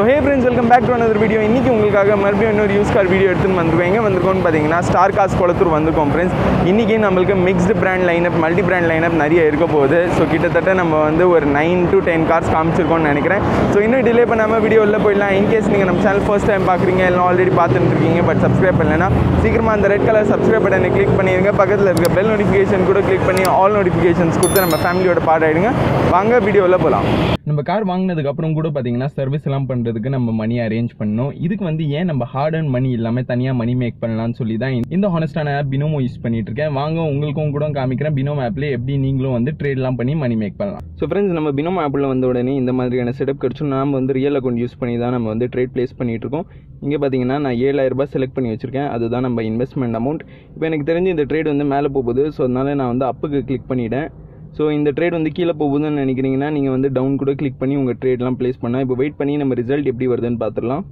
hey friends welcome back to another video இன்றைக்கி உங்களுக்காக மறுபடியும் இன்னொரு யூஸ் கார் வீடியோ எடுத்துன்னு வந்திருக்கோம் எங்கே வந்திருக்கோம்னு பார்த்தீங்கன்னா ஸ்டார் காஸ் குளத்தூர் வந்திருக்கோம் ஃப்ரெண்ட்ஸ் இன்றைக்கி நம்மளுக்கு mixed brand lineup multi brand lineup நிறைய இருக்க போகுது ஸோ கிட்டத்தட்ட நம்ம வந்து ஒரு நைன் டு டென் கார்ஸ் காமிச்சிருக்கோம்னு நினைக்கிறேன் ஸோ இன்னும் டிலே பண்ணாமல் வீடியோ உள்ள போயிடலாம் இன்கேஸ் நீங்கள் நம்ம சேனல் ஃபர்ஸ்ட் டைம் பார்க்குறீங்க இல்லை ஆல்ரெடி பார்த்துட்டு இருக்கீங்க பட் சப்ஸ்கிரைப் பண்ணலைன்னா சீக்கிரமாக அந்த ரெட் கலர் சப்ஸ்கிரைப் பட்டனை கிளிக் பண்ணிடுங்க பக்கத்தில் இருக்க பெல் நோட்டிஃபிகேஷன் கூட கிளிக் பண்ணி ஆல் நோட்டிஃபிகேஷன்ஸ் கொடுத்து நம்ம ஃபேமிலியோட பார்ட் ஆகிடுங்க வாங்க வீடியோவில் போகலாம் நம்ம கார் வாங்கினதுக்கு அப்புறம் கூட பார்த்தீங்கன்னா சர்வீஸ் எல்லாம் பண்ணுறதுக்கு நம்ம மணி அரேஞ்ச் பண்ணணும் இதுக்கு வந்து ஏன் நம்ம ஹார்ட் அண்ட் மணி இல்லாமல் தனியாக மணி மேக் பண்ணலாம்னு சொல்லி தான் இந்த ஹானஸ்டான ஆப் பினோமோ யூஸ் பண்ணிட்டு இருக்கேன் வாங்க உங்களுக்கும் கூட காமிக்கிறேன் பினோமோ ஆப்ல எப்படி நீங்களும் வந்து ட்ரேட்லாம் பண்ணி மணி மேக் பண்ணலாம் ஸோ ஃப்ரெண்ட்ஸ் நம்ம பினோம் ஆப்பில் வந்த உடனே இந்த மாதிரியான செட்டப் கிடச்சும் நாம் வந்து ரியல் அக்கௌண்ட் யூஸ் பண்ணி தான் நம்ம வந்து ட்ரேட் ப்ளேஸ் பண்ணிட்டு இருக்கோம் இங்கே பார்த்தீங்கன்னா நான் ஏழாயிரம் ரூபாய் செலக்ட் பண்ணி வச்சிருக்கேன் அதுதான் நம்ம இன்வெஸ்ட்மெண்ட் அமௌண்ட் இப்போ எனக்கு தெரிஞ்சு இந்த ட்ரேட் வந்து மேலே போகுது ஸோ அதனால நான் வந்து அப்புக்கு கிளிக் பண்ணிட்டேன் ஸோ இந்த ட்ரேட் வந்து கீழே போகுதுன்னு நினைக்கிறீங்கன்னா நீங்கள் வந்து டவுன் கூட கிளிக் பண்ணி உங்கள் ட்ரேட்லாம் ப்ளேஸ் பண்ணால் இப்போ வெயிட் பண்ணி நம்ம ரிசல்ட் எப்படி வருதுன்னு பார்த்துடலாம்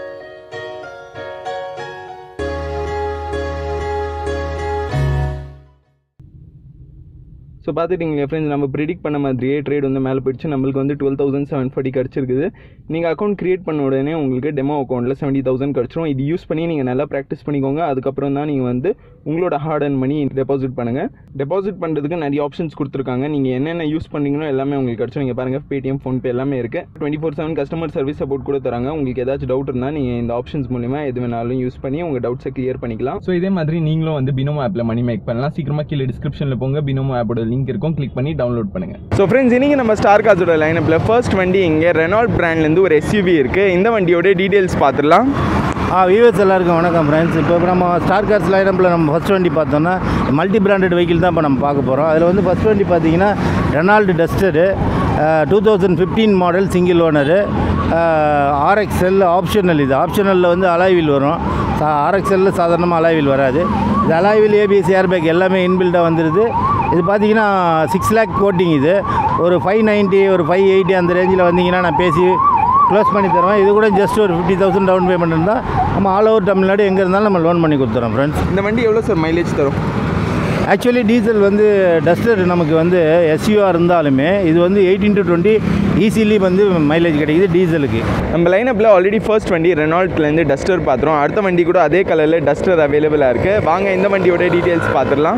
ஸோ பார்த்துட்டிங்களா ஃப்ரெண்ட்ஸ் நம்ம ப்ரிடிக் பண்ண மாதிரியே ட்ரேட் வந்து மேலே போயிடுச்சு நம்மளுக்கு வந்து டுவெல் தௌசண்ட் செவன் ஃபார்ட்டி கிடச்சிருக்குது நீங்கள் அக்கௌண்ட் கிரியேட் பண்ண உடனே உங்களுக்கு டெமோ அக்கௌண்ட்டில் செவன்ட்டி தௌசண்ட் கிடச்சிரும் இது யூஸ் பண்ணி நீங்கள் நல்லா ப்ராக்டிஸ் பண்ணிக்கோங்க அதுக்கப்புறம் தான் நீங்கள் வந்து உங்களோட ஹார்ட் அண்ட் மணி டெபாசிட் பண்ணுங்கள் டெபாசிட் பண்ணுறதுக்கு நிறைய ஆப்ஷன்ஸ் கொடுத்துருக்காங்க நீங்கள் என்னென்ன யூஸ் பண்ணீங்களோ எல்லாமே உங்களுக்கு கிடச்சிரும் நீங்கள் பாருங்கள் பேடிஎம் ஃபோன்பே எல்லாமே இருக்குது twenty four seven customer service support கூட தராங்க உங்களுக்கு ஏதாச்சும் டவுட் இருந்தால் நீங்கள் இந்த ஆப்ஷன்ஸ் மூலிமா எது வேணாலும் யூஸ் பண்ணி உங்கள் டவுட்ஸை கிளியர் பண்ணிக்கலாம் ஸோ இதே மாதிரி நீங்களும் வந்து பினோமோ ஆப்பில் மணி மேக் பண்ணலாம் சீக்கிரமாக கீழே டிஸ்கிரிப்ஷனில் போங்க பினோமோ ஆப்போட லிங்க் இருக்கும் கிளிக் பண்ணி டவுன்லோட் பண்ணுங்கள் ஸோ ஃப்ரெண்ட்ஸ் இன்றைக்கி நம்ம ஸ்டார் கார்ஸோட லைனப்பில் ஃபர்ஸ்ட் வண்டி இங்கே ரெனால்ட் பிராண்ட்லேருந்து ஒரு எஸ்யூவி இருக்குது இந்த வண்டியோட டீட்டெயில்ஸ் பார்த்துடலாம் ஆ வியூவர்ஸ் எல்லாருக்கும் வணக்கம் ஃப்ரெண்ட்ஸ் இப்போ நம்ம ஸ்டார் கார்ஸ் லைனப்பில் நம்ம ஃபஸ்ட் வண்டி பார்த்தோம்னா மல்டி பிராண்டட் வெஹிக்கிள் தான் இப்போ நம்ம பார்க்க போகிறோம் அதில் வந்து ஃபஸ்ட் வண்டி பார்த்தீங்கன்னா Renault Duster two thousand fifteen model single owner RXL optional இது ஆப்ஷனலில் வந்து அலாய்வில் வரும் ஆர்எக்ஸ்எல்லில் சாதாரணமாக அலாய்வில் வராது இது அலாய்வில் ஏபிஎஸ் ஏர்பேக் எல்லாமே இன்பில்டாக வந்துடுது இது பார்த்தீங்கன்னா சிக்ஸ் லேக் கோட்டிங் இது ஒரு ஃபைவ் நைன்ட்டி ஒரு ஃபைவ் எயிட்டி அந்த ரேஞ்சில் வந்தீங்கன்னா நான் பேசி க்ளோஸ் பண்ணி தருவேன் இது கூட ஜஸ்ட் ஒரு ஃபிஃப்டி தௌசண்ட் டவுன் பேமெண்ட் இருந்தால் நம்ம ஆல் ஓவர் தமிழ்நாடு எங்கே இருந்தாலும் நம்ம லோன் பண்ணி கொடுத்துறோம் ஃப்ரெண்ட்ஸ் இந்த வண்டி எவ்வளோ சார் மைலேஜ் தரும் ஆக்சுவலி டீசல் வந்து டஸ்டர் நமக்கு வந்து எஸ்யூஆர் இருந்தாலுமே இது வந்து எயிட்டீன் டு டுவெண்ட்டி ஈஸிலி வந்து மைலேஜ் கிடைக்குது டீசலுக்கு நம்ம லைனப்பில் ஆல்ரெடி ஃபர்ஸ்ட் வண்டி ரெனால்ட்லேருந்து டஸ்டர் பார்த்துறோம் அடுத்த வண்டி கூட அதே கலரில் டஸ்டர் அவைலபிளாக இருக்குது வாங்க இந்த வண்டியோட டீட்டெயில்ஸ் பார்த்துடலாம்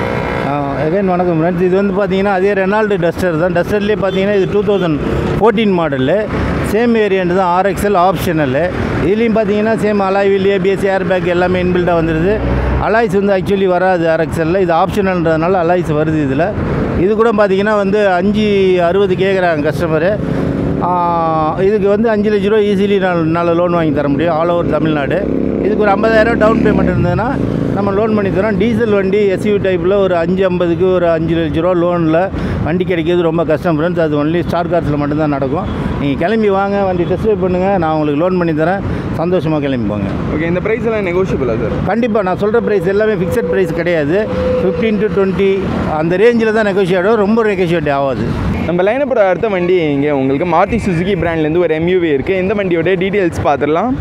அகைன் வணக்கம் ஃப்ரெண்ட்ஸ் இது வந்து பார்த்தீங்கன்னா அதே ரெனால்டு டஸ்டர் தான் டஸ்டர்லேயே பார்த்தீங்கன்னா இது two thousand fourteen model same variant தான் ஆர்எக்ஸ்எல் ஆப்ஷனலு இதுலேயும் பார்த்தீங்கன்னா same alloy wheel ABS air bag எல்லாமே இன்பில்டாக வந்துடுது அலாய்ஸ் வந்து ஆக்சுவலி வராது ஆர்எக்ஸ்எல்லில் இது ஆப்ஷனல்ன்றதுனால அலாய்ஸ் வருது இதில் இது கூட பார்த்தீங்கன்னா வந்து அஞ்சு அறுபது கேட்குறாங்க கஸ்டமரு இதுக்கு வந்து அஞ்சு லட்ச ரூபா ஈஸிலி நான் நல்ல லோன் வாங்கி தர முடியும் ஆல் ஓவர் தமிழ்நாடு இதுக்கு ஒரு ஐம்பதாயிரம் டவுன் பேமெண்ட் இருந்ததுன்னா நம்ம லோன் பண்ணி தரோம் டீசல் வண்டி எஸ்யூ டைப்பில் ஒரு அஞ்சு ஐம்பதுக்கு ஒரு அஞ்சு லட்ச ரூபா லோனில் வண்டி கிடைக்கிறது ரொம்ப கஷ்டம் ஃப்ரெண்ட்ஸ் அது ஒன்லி ஸ்டார் கார்ஸில் மட்டும்தான் நடக்கும் நீங்கள் கிளம்பி வாங்க வண்டி டெஸ்ட் ட்ரைவ் பண்ணுங்கள் நான் உங்களுக்கு லோன் பண்ணி தரேன் சந்தோஷமாக கிளம்பி போங்க ஓகே இந்த ப்ரைஸ் எல்லாம் நெகோஷியபிளா சார் கண்டிப்பாக நான் சொல்கிற ப்ரைஸ் எல்லாமே ஃபிக்ஸட் ப்ரைஸ் கிடையாது ஃபிஃப்டீன் டு டுவெண்ட்டி அந்த ரேஞ்சில் தான் நெகோஷியேட் ஆகும் ரொம்ப நெகோஷியேட் ஆகாது நம்ம லைனப்போட அடுத்த வண்டி இங்கே உங்களுக்கு மாருதி சுசுகி பிராண்ட்லேருந்து ஒரு எம்யூவி இருக்குது இந்த வண்டியோட டீட்டெயில்ஸ் பார்த்துடலாம்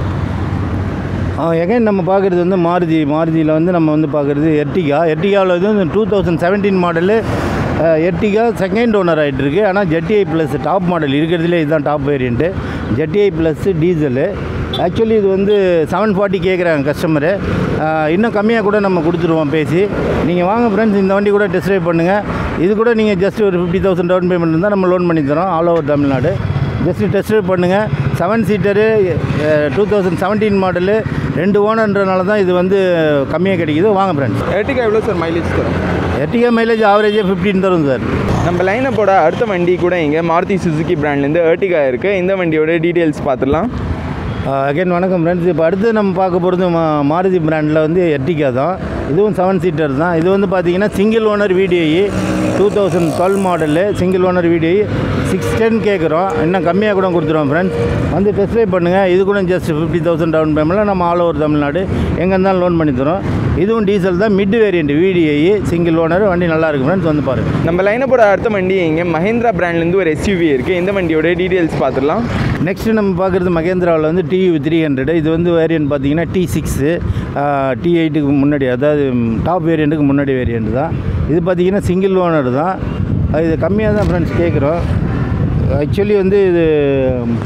எகைன் நம்ம பார்க்குறது வந்து மாருதி மாருதியில் வந்து நம்ம வந்து பார்க்குறது எர்டிகா எர்டிகாவில் வந்து two thousand seventeen model Ertiga second owner ஆகிட்டு இருக்கு ஆனால் ஜெட்டிஐ ப்ளஸ் டாப் மாடல் இருக்கிறதுலே இதுதான் top variant ZDI plus diesel actually இது வந்து செவன் ஃபார்ட்டி கேட்குறாங்க கஸ்டமரு இன்னும் கம்மியாக கூட நம்ம கொடுத்துருவோம் பேசி நீங்கள் வாங்க ஃப்ரெண்ட்ஸ் இந்த வண்டி கூட டெஸ்ட் ட்ரைவ் பண்ணுங்கள் இது கூட நீங்கள் ஜஸ்ட் ஒரு ஃபிஃப்டி தௌசண்ட் டவுன் பேமெண்ட் இருந்தால் நம்ம லோன் பண்ணி தரோம் all over Tamil Nadu just test drive பண்ணுங்கள் seven seater two thousand seventeen model ரெண்டு ஓனர்ன்றனால தான் இது வந்து கம்மியாக கிடைக்குது வாங்க ஃப்ரெண்ட்ஸ் எர்டிகா எவ்வளோ சார் மைலேஜ் தரும் எர்டிகா மைலேஜ் ஆவரேஜாக ஃபிஃப்டீன் தரும் சார் நம்ம லைனப்போட அடுத்த வண்டி கூட இங்கே மாருதி சுசுகி பிராண்ட்லேருந்து எர்டிகா இருக்குது இந்த வண்டியோட டீட்டெயில்ஸ் பார்த்துடலாம் அகைன் வணக்கம் ஃப்ரெண்ட்ஸ் இப்போ அடுத்து நம்ம பார்க்க போகிறது மா மாருதி பிராண்டில் வந்து எர்டிகா தான் இதுவும் செவன் சீட்டர் தான் இது வந்து பார்த்தீங்கன்னா single owner VDI two thousand twelve model single owner VDI six ten கேட்குறோம் இன்னும் கம்மியாக கூட கொடுத்துருவோம் ஃப்ரெண்ட்ஸ் வந்து டெஸ்ட் ட்ரைவ் பண்ணுங்கள் இது கூட ஜஸ்ட் ஃபிஃப்டி தௌசண்ட் டவுன் பேமெண்ட்டில் நம்ம ஆல் ஓவர் தமிழ்நாடு எங்கே இருந்தாலும் லோன் பண்ணி தரோம் இதுவும் டீசல் தான் mid variant VDI single owner வண்டி நல்லா இருக்கு ஃப்ரெண்ட்ஸ் வந்து பாருங்கள் நம்ம லைனப்போட அடுத்த வண்டி இங்கே மஹேந்திரா பிராண்ட்லேருந்து ஒரு எஸ்யூவி இருக்குது இந்த வண்டியோட டீட்டெயில்ஸ் பார்த்துடலாம் நெக்ஸ்ட்டு நம்ம பார்க்குறது மகேந்திராவில் வந்து டியூ த்ரீ ஹண்ட்ரடு இது வந்து வேரியன்ட் பார்த்தீங்கன்னா டி சிக்ஸு டி எயிட்டுக்கு முன்னாடி அதாவது டாப் வேரியண்ட்டுக்கு முன்னாடி வேரியண்ட் தான் இது பார்த்தீங்கன்னா சிங்கிள் ஓனர் தான் இது கம்மியாக தான் ஃப்ரெண்ட்ஸ் கேட்குறோம் ஆக்சுவலி வந்து இது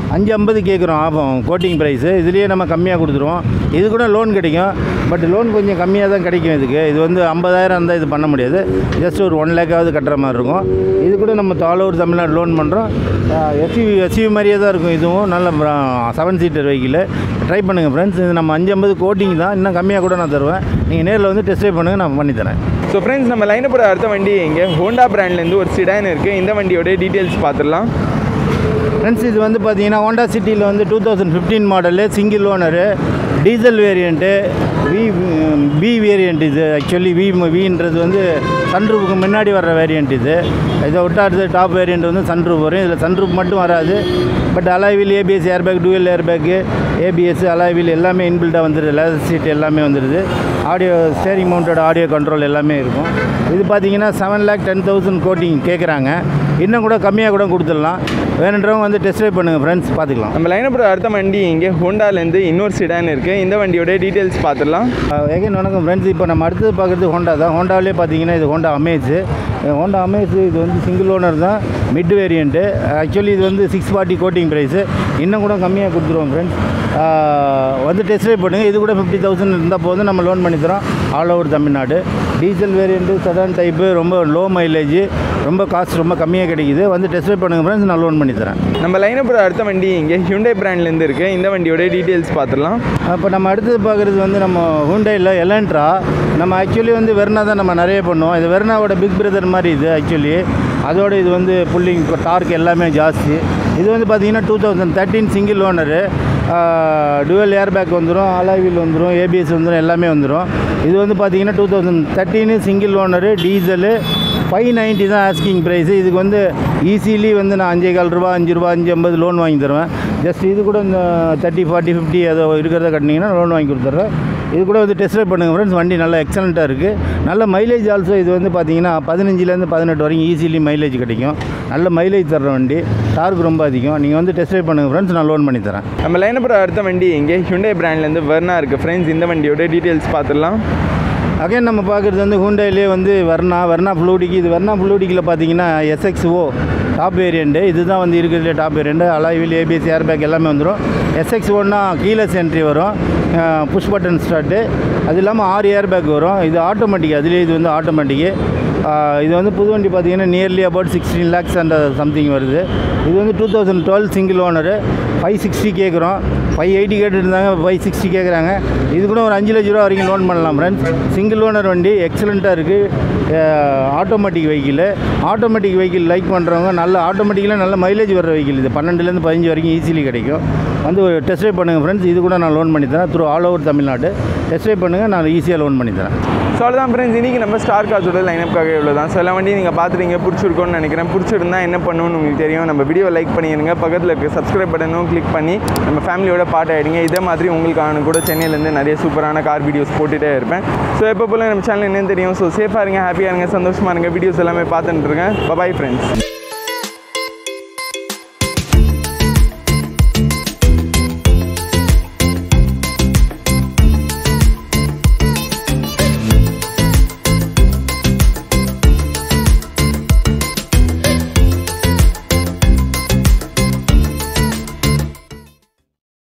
அஞ்சு ஐம்பது கேட்குறோம் ஆகும் கோட்டிங் ப்ரைஸு இதுலேயே நம்ம கம்மியாக கொடுத்துருவோம் இது கூட லோன் கிடைக்கும் பட் லோன் கொஞ்சம் கம்மியாக தான் கிடைக்கும் இதுக்கு இது வந்து ஐம்பதாயிரம் இருந்தால் இது பண்ண முடியாது ஜஸ்ட் ஒரு ஒன் லேக்காவது கட்டுற மாதிரி இருக்கும் இது கூட நம்ம ஆல் ஓவர் தமிழ்நாடு லோன் பண்ணுறோம் எஸ்யூவி எஸ்யூவி மாதிரியே தான் இருக்கும் இதுவும் நல்ல செவன் சீட்டர் வெஹிக்கிள் ட்ரை பண்ணுங்கள் ஃப்ரெண்ட்ஸ் இது நம்ம அஞ்சு ஐம்பது கோட்டிங் தான் இன்னும் கம்மியாக கூட நான் தருவேன் நீங்கள் நேரில் வந்து டெஸ்ட் ட்ரைவ் பண்ணுங்கள் நான் பண்ணித்தரேன் ஸோ ஃப்ரெண்ட்ஸ் நம்ம லைனப்போட அடுத்த வண்டி இங்கே ஹோண்டா பிராண்ட்லேருந்து ஒரு சிடான் இருக்குது இந்த வண்டியோட டீட்டெயில்ஸ் பார்த்துடலாம் ஃப்ரெண்ட்ஸ் இது வந்து பார்த்தீங்கன்னா ஹோண்டா சிட்டியில் வந்து two thousand fifteen model single owner diesel variant V P variant இது ஆக்சுவலி வி வின்றது வந்து சன்ரூஃபுக்கு முன்னாடி வர்ற வேரியண்ட் இது இதை விட்டா அடுத்து டாப் வேரியண்ட் வந்து சன்ரூஃப் வரும் இதில் சன்ரூஃப் மட்டும் வராது but alloy wheel ABS airbag dual airbag ABS alloy wheel எல்லாமே இன்பில்டாக வந்துடுது லேசர் சீட் எல்லாமே வந்துடுது audio steering mounted audio control எல்லாமே இருக்கும் இது பார்த்தீங்கன்னா seven lakh ten thousand quoting கேட்குறாங்க இன்னும் கூட கம்மியாக கூட கொடுத்துடலாம் வேணுன்றவங்க வந்து டெஸ்ட் ட்ரைவ் பண்ணுங்கள் ஃப்ரெண்ட்ஸ் பார்த்துக்கலாம் நம்ம லைனப்போட அடுத்த வண்டி இங்கே ஹோண்டாலேருந்து இன்னொரு சிடான் இருக்குது இந்த வண்டியோட டீட்டெயில்ஸ் பார்த்துடலாம் எகைன் வணக்கம் ஃப்ரெண்ட்ஸ் இப்போ நம்ம அடுத்தது பார்க்குறது ஹோண்டா தான் ஹோண்டாவிலே பார்த்தீங்கன்னா இது ஹோண்டா அமேஸ் ஹோண்டா அமேஸ் இது வந்து சிங்கிள் ஓனர் தான் மிட் வேரியண்ட்டு ஆக்சுவலி இது வந்து சிக்ஸ் ஃபார்ட்டி கோட்டிங் ப்ரைஸு இன்னும் கூட கம்மியாக கொடுத்துருவோம் ஃப்ரெண்ட்ஸ் வந்து டெஸ்ட் ட்ரைவ் பண்ணுங்கள் இது கூட ஃபிஃப்டி தௌசண்ட் இருந்தால் போதும் நம்ம லோன் பண்ணி தரோம் all over Tamil Nadu diesel variant sedan type ரொம்ப லோ மைலேஜ் ரொம்ப காஸ்ட் ரொம்ப கம்மியாக கிடைக்குது வந்து டெஸ்ட் ட்ரைவ் பண்ணுங்கள் ஃப்ரெண்ட்ஸ் நான் லோன் பண்ணி தரேன் நம்ம லைனப்போட அடுத்த வண்டி இங்கே ஹியூண்டை பிராண்ட்லேருந்து இருக்குது இந்த வண்டியோட டீட்டெயில்ஸ் பார்த்துடலாம் இப்போ நம்ம அடுத்தது பார்க்குறது வந்து நம்ம ஹூண்டையில் எலன்ட்ரா நம்ம ஆக்சுவலி வந்து வெர்னா தான் நம்ம நிறைய பண்ணுவோம் இது வெர்னாவோட பிக் பிரதர் மாதிரி இது ஆக்சுவலி அதோட இது வந்து புல்லிங் டார்க் எல்லாமே ஜாஸ்தி இது வந்து பார்த்தீங்கன்னா two thousand thirteen single owner dual airbag வந்துடும் அலாவில் வந்துடும் ஏபிஎஸ் வந்துடும் எல்லாமே வந்துடும் இது வந்து பார்த்தீங்கன்னா two thousand thirteen single owner diesel five ninety தான் ஆஸ்கிங் ப்ரைஸு இதுக்கு வந்து ஈஸிலி வந்து நான் அஞ்சே கால் ரூபா அஞ்சு ரூபா அஞ்சு ஐம்பது லோன் வாங்கி தருவேன் ஜஸ்ட் இது கூட இந்த தேர்ட்டி ஃபார்ட்டி ஃபிஃப்டி அதை இருக்கிறத கட்டினீங்கன்னா லோன் வாங்கி கொடுத்துட்றேன் இது கூட வந்து டெஸ்ட் ட்ரைவ் பண்ணுங்கள் ஃப்ரெண்ட்ஸ் வண்டி நல்லா எக்ஸலண்ட்டாக இருக்குது நல்ல மைலேஜ் ஆல்சோ இது வந்து பார்த்தீங்கன்னா பதினஞ்சுலேருந்து பதினெட்டு வரைக்கும் ஈஸிலி மைலேஜ் கிடைக்கும் நல்ல மைலேஜ் தர்ற வண்டி டார்க் ரொம்ப அதிகம் நீங்கள் வந்து டெஸ்ட் ட்ரைவ் பண்ணுங்கள் ஃப்ரெண்ட்ஸ் நான் லோன் பண்ணி தரேன் நம்ம லைனப்போட அடுத்த வண்டி இங்கே ஹியூண்டை பிராண்ட்லேருந்து வெர்னா இருக்குது ஃப்ரெண்ட்ஸ் இந்த வண்டியோட டீட்டெயில்ஸ் பார்த்துடலாம் அகைன் நம்ம பார்க்குறது வந்து ஹூண்டாயிலே வந்து வர்ணா வர்ணா ஃப்ளூடிக்கு இது வர்ணா ஃப்ளூடிக்கில் பார்த்தீங்கன்னா எஸ்எக்ஸ்ஓ டாப் வேரியண்ட்டு இதுதான் வந்து இருக்கிறதுலே top variant alloy wheel ABS airbag எல்லாமே வந்துடும் எஸ்எக்ஸ் ஒன்னா கீலஸ் என்ட்ரி வரும் புஷ் பட்டன் ஸ்டார்ட்டு அது இல்லாமல் ஆறு ஏர்பேக் வரும் இது ஆட்டோமேட்டிக் அதுலேயே இது வந்து ஆட்டோமேட்டிக்கு இது வந்து புது வண்டி பார்த்தீங்கன்னா nearly about sixteen lakhs and something வருது இது வந்து two thousand twelve single owner five sixty கேட்குறோம் ஃபைவ் எயிட்டி கேட்டுருந்தாங்க ஃபைவ் சிக்ஸ்டி கேட்குறாங்க இது கூட ஒரு அஞ்சு லட்ச ரூபா வரைக்கும் லோன் பண்ணலாம் ஃப்ரெண்ட்ஸ் சிங்கிள் ஓனர் வண்டி எக்ஸலண்ட்டாக இருக்குது automatic vehicle automatic vehicle like பண்ணுறவங்க நல்ல ஆட்டோமேட்டிக்கில் நல்ல மைலேஜ் வர வெஹிக்கிள் இது பன்னெண்டுலேருந்து பதினஞ்சு வரைக்கும் ஈஸிலி கிடைக்கும் வந்து ஒரு டெஸ்ட் ட்ரைவ் பண்ணுங்கள் ஃப்ரெண்ட்ஸ் இது கூட நான் லோன் பண்ணி தரேன் through all over Tamil Nadu test drive பண்ணுங்கள் நான் ஈஸியாக லோன் பண்ணி தரேன் ஸோ அவ்வளோதான் ஃப்ரெண்ட்ஸ் இன்றைக்கி நம்ம ஸ்டார் கார்ஸோட லைனப்காக இவ்வளோ தான் சில வண்டி நீங்கள் பார்த்துருங்க பிடிச்சிருக்கோன்னு நினைக்கிறேன் பிடிச்சிருந்தா என்ன பண்ணணும்னு உங்களுக்கு தெரியும் நம்ம வீடியோ லைக் பண்ணிடுங்க பக்கத்தில் இருக்க சப்ஸ்கிரைப் பட்டனும் கிளிக் பண்ணி நம்ம ஃபேமிலியோட பார்ட் ஆகிடுங்க இதே மாதிரி உங்களுக்கான கூட சென்னையிலேருந்து நிறைய சூப்பரான கார் வீடியோஸ் போட்டுகிட்டே இருப்பேன் ஸோ எப்போ போல் நம்ம சேனல் என்னன்னு தெரியும் ஸோ சேஃபாக இருங்க ஹாப்பியாக இருங்க சந்தோஷமாக இருங்க வீடியோஸ் எல்லாமே பார்த்துட்டு இருக்கேன் பபாய் ஃப்ரெண்ட்ஸ்